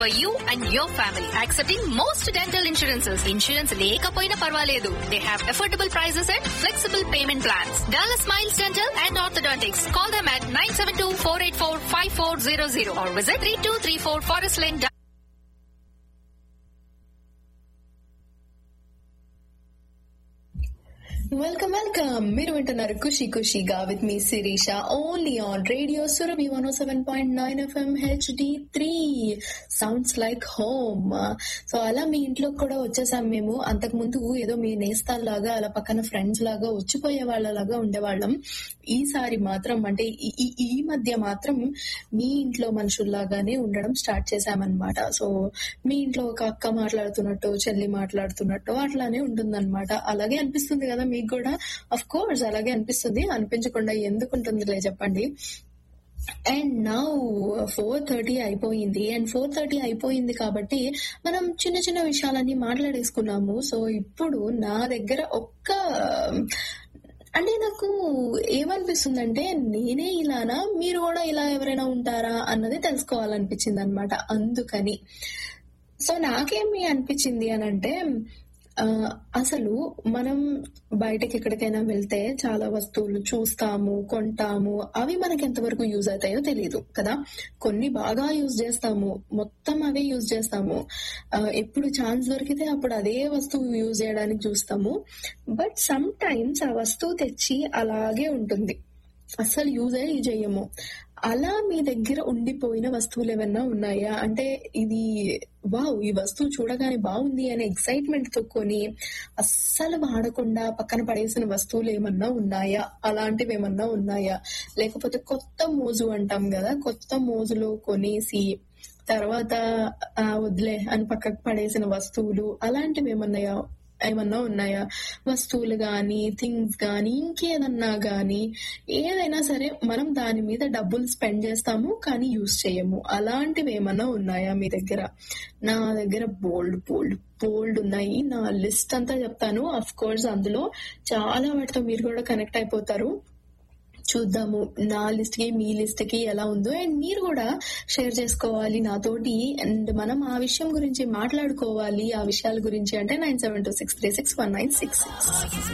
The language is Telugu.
for you and your family. Accepting most dental insurances. Insurance లేకపోయినా పర్వాలేదు. They have affordable prices and flexible payment plans. Dallas Smiles Dental and Orthodontics. Call them at 972-484-5400 or visit 3234 Forest Lane. Welcome welcome మీరు వింటున్నారు ఖుషి ఖుషిగా విత్ మీ Sirisha only on radio Surabhi one seven point nine FM HD three sounds like home so అలా మీ ఇంట్లోకి కూడా వచ్చేసాం మేము అంతకు ముందు ఏదో మీ నేస్తాల్లాగా అలా పక్కన ఫ్రెండ్స్ లాగా వచ్చిపోయే వాళ్ళలాగా ఉండేవాళ్ళం ఈసారి మాత్రం అంటే ఈ- ఈ- ఈ మధ్య మాత్రం మీ ఇంట్లో మనుషుల్లాగానే ఉండడం స్టార్ట్ చేశామన్నమాట సో మీ ఇంట్లో ఒక అక్క మాట్లాడుతున్నట్టు చెల్లి మాట్లాడుతున్నట్టు అట్లానే ఉంటుందన్నమాట అలాగే అనిపిస్తుంది కదా మీకు కూడా అఫ్ కోర్స్ అలాగే అనిపిస్తుంది అనిపించకుండా ఎందుకు ఉంటుందిలే చెప్పండి అండ్ నౌ ఫోర్ థర్టీ అయిపోయింది అండ్ ఫోర్ థర్టీ అయిపోయింది కాబట్టి మనం చిన్న చిన్న విషయాలన్నీ మాట్లాడేసుకున్నాము సో ఇప్పుడు నా దగ్గర ఒక్క అంటే నాకు ఏమనిపిస్తుందంటే నేనే ఇలానా మీరు కూడా ఇలా ఎవరైనా ఉంటారా అన్నది తెలుసుకోవాలనిపించింది అనమాట అందుకని సో నాకేమి అనిపించింది అని అంటే ఆ, అసలు మనం బయటకి ఎక్కడికైనా వెళ్తే చాలా వస్తువులు చూస్తాము కొంటాము అవి మనకి ఎంతవరకు యూజ్ అవుతాయో తెలియదు కదా కొన్ని బాగా యూజ్ చేస్తాము మొత్తం అవే యూజ్ చేస్తాము ఆ, ఎప్పుడు ఛాన్స్ దొరికితే అప్పుడు అదే వస్తువు యూజ్ చేయడానికి చూస్తాము బట్ సమ్ టైమ్స్ ఆ వస్తువు తెచ్చి అలాగే ఉంటుంది అస్సలు యూజ్ అయ్యి చేయము అలా మీ దగ్గర ఉండిపోయిన వస్తువులు ఏమన్నా ఉన్నాయా అంటే ఇది వావ్ ఈ వస్తువు చూడగానే బాగుంది అనే ఎక్సైట్మెంట్ తో కొని అస్సలు వాడకుండా పక్కన పడేసిన వస్తువులు ఏమన్నా ఉన్నాయా అలాంటివి ఏమన్నా ఉన్నాయా లేకపోతే కొత్త మోజు అంటాం కదా కొత్త మోజులో కొనేసి తర్వాత ఆ, వదిలే అని పక్కకు పడేసిన వస్తువులు అలాంటివి ఏమన్నాయా ఏమన్నా ఉన్నాయా వస్తువులు గాని థింగ్స్ గాని ఇంకేదన్నా గాని ఏదైనా సరే మనం దాని మీద డబ్బులు స్పెండ్ చేస్తాము కానీ యూజ్ చేయము అలాంటివి ఏమన్నా ఉన్నాయా మీ దగ్గర నా దగ్గర బోల్డ్ బోల్డ్ బోల్డ్ ఉన్నాయి నా లిస్ట్ అంతా చెప్తాను అఫ్ కోర్స్ అందులో చాలా వాటితో మీరు కూడా కనెక్ట్ అయిపోతారు చూద్దాము నా లిస్ట్ కి మీ లిస్ట్ కి ఎలా ఉందో అండ్ మీరు కూడా షేర్ చేసుకోవాలి నాతోటి అండ్ మనం ఆ విషయం గురించి మాట్లాడుకోవాలి ఆ విషయాల గురించి అంటే nine seven two six three six one nine six six